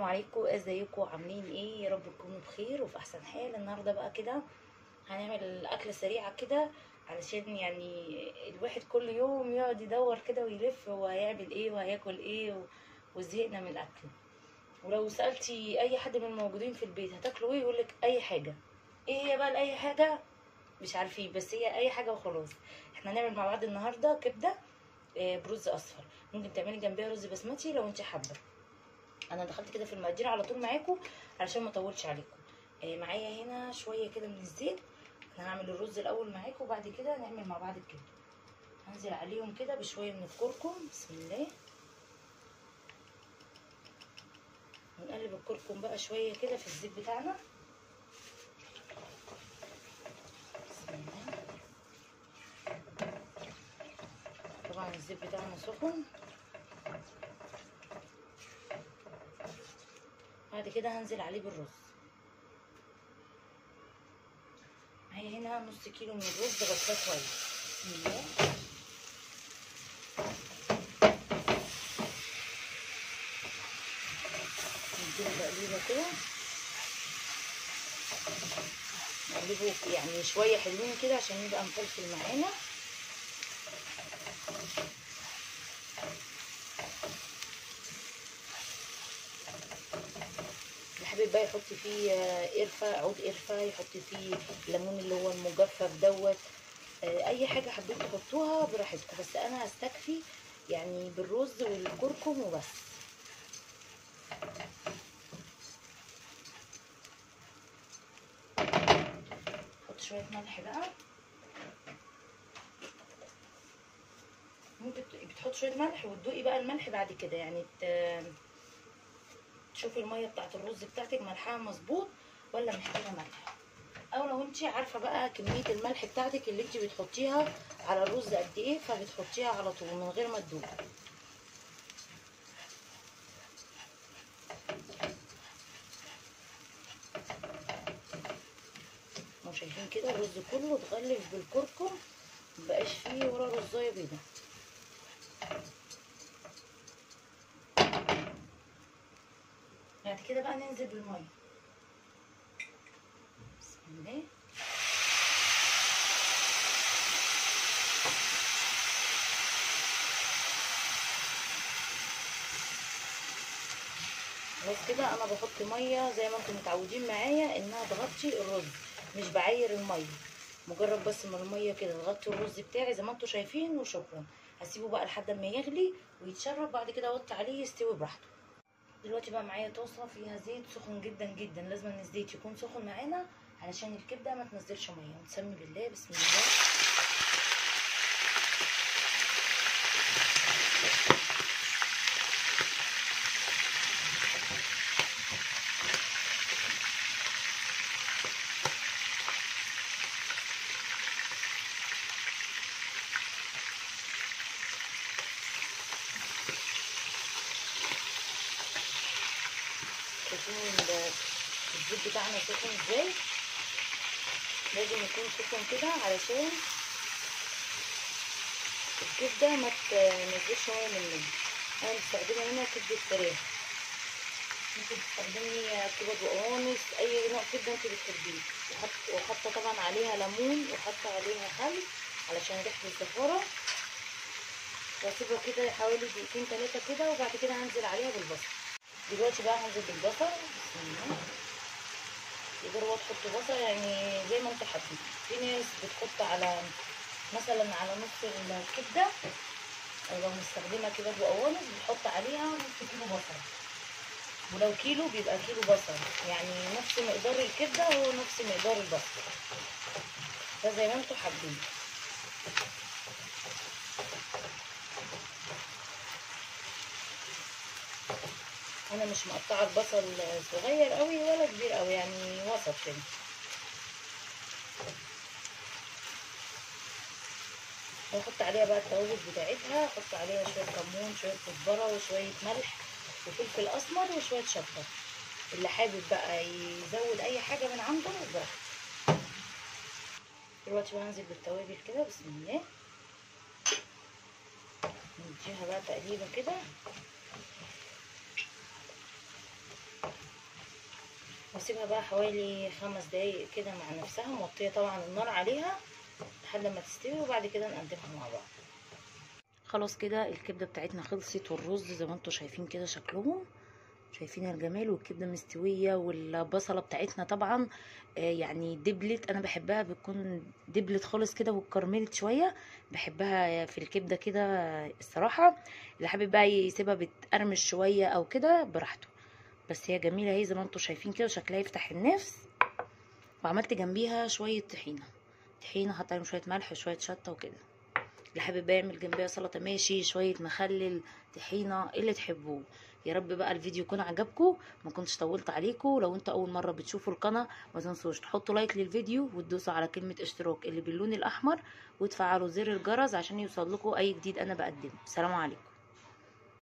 عليكم ازيكم عاملين ايه يا رب تكونوا بخير وفي احسن حال النهارده بقى كده هنعمل اكله سريعه كده علشان يعني الواحد كل يوم يقعد يدور كده ويلف هو هيعمل ايه وهياكل ايه و- وزهقنا من الاكل ولو سالتي اي حد من الموجودين في البيت هتاكلوا ايه يقولك اي حاجه ايه هي بقى اي حاجه مش عارفين بس هي اي حاجه وخلاص احنا هنعمل مع بعض النهارده كبده آه، برز اصفر ممكن تعملي جنبيها رز بسمتي لو انت حابه انا دخلت كده في المقادير على طول معاكم علشان ما اطولش عليكم آه، معايا هنا شويه كده من الزيت انا هعمل الرز الاول معاكم وبعد كده نعمل مع بعض الكبده هنزل عليهم كده بشويه من الكركم بسم الله ونقلب الكركم بقى شويه كده في الزيت بتاعنا بسم الله طبعا الزيت بتاعنا سخن بعد كده هنزل عليه بالرز معايا هنا نص كيلو من الرز غسلاه كويس بسم الله نديله تقليبه كده نقلبه يعني شويه حلوين كده عشان يبقى مفلفل معانا اللي حابب بقى يحط فيه قرفة عود قرفة يحط فيه الليمون اللي هو المجفف دوت آه، اي حاجة حبيت تحطوها براحتكم بس انا هستكفي يعني بالرز والكركم وبس حط شوية ملح بقى ممكن ت- بتحط شوية ملح وتدوقي بقى الملح بعد كده يعني ت- تشوفي الميه بتاعت الرز بتاعتك ملحها مظبوط ولا محتاجه ملح او لو انت عارفه بقى كميه الملح بتاعتك اللي انت بتحطيها على الرز قد ايه فبتحطيها على طول من غير ما تدوقي ما شايفين كده الرز كله اتغلف بالكركم مبقاش فيه ولا رزايه بيضه بعد كده بقى ننزل بالميه بسم الله خلاص كده انا بحط ميه زي ما انتم متعودين معايا انها تغطي الرز مش بعاير الميه مجرد بس ما الميه كده تغطي الرز بتاعي زي ما انتم شايفين وشكرا هسيبه بقى لحد ما يغلي ويتشرب بعد كده اوطي عليه يستوي براحته دلوقتي بقى معايا طاسه فيها زيت سخن جدا جدا لازم ان الزيت يكون سخن معانا علشان الكبده ما تنزلش ميه ونسمي بالله بسم الله شايفين ال- الزيت بتاعنا سخن ازاي لازم يكون سخن كده علشان الكبده ما تنزلش ميه مننا انا مستخدمه هنا كبده فراخ ممكن تستخدمي كبد وقوانص اي نوع كبده انت بتحبيه وحط- وحاطه طبعا عليها ليمون وحاطه عليها خل علشان ريحه الزفاره واسيبها كده حوالي دقيقتين تلاتة كده وبعد كده هنزل عليها بالبصل دلوقتي بقى هنزل بالبصل بسم الله تقدروا تحطوا بصل يعني زي ما انتوا حابين في ناس بتحط على مثلا على نص الكبده او لو مستخدمه كبد وقوانص بتحط عليها نص كيلو بصل ولو كيلو بيبقى كيلو بصل يعني نفس مقدار الكبده هو نفس مقدار البصل فزي ما انتوا حابين انا مش مقطعه البصل صغير قوي ولا كبير قوي يعني وسط كده واحط عليها بقى التوابل بتاعتها احط عليها شويه كمون شويه كزبره وشويه ملح وفلفل اسمر وشويه شطه اللي حابب بقى يزود اي حاجه من عنده براحته دلوقتي بقى هنزل بالتوابل كده بسم الله نديها بقى تقليبه كده واسيبها بقى حوالي خمس دقايق كده مع نفسها موطيه طبعا النار عليها لحد ما تستوي وبعد كده نقدمها مع بعض خلاص كده الكبده بتاعتنا خلصت والرز زي ما انتم شايفين كده شكلهم شايفين الجمال والكبده مستويه والبصله بتاعتنا طبعا آه يعني دبلت انا بحبها بتكون دبلت خالص كده واتكرملت شويه بحبها في الكبده كده الصراحه اللي حابب بقى يسيبها بتقرمش شويه او كده براحته بس هي جميله اهي زي ما انتم شايفين كده شكلها يفتح النفس وعملت جنبيها شويه طحينه طحينه حط عليهم شويه ملح وشويه شطه وكده اللي حابب بقى يعمل جنبيها سلطه ماشي شويه مخلل طحينه اللي تحبوه يا رب بقى الفيديو يكون عجبكم ما كنتش طولت عليكم لو انتوا اول مره بتشوفوا القناه ما تنسوش تحطوا لايك للفيديو وتدوسوا على كلمه اشتراك اللي باللون الاحمر وتفعلوا زر الجرس عشان يوصل لكم اي جديد انا بقدمه سلام عليكم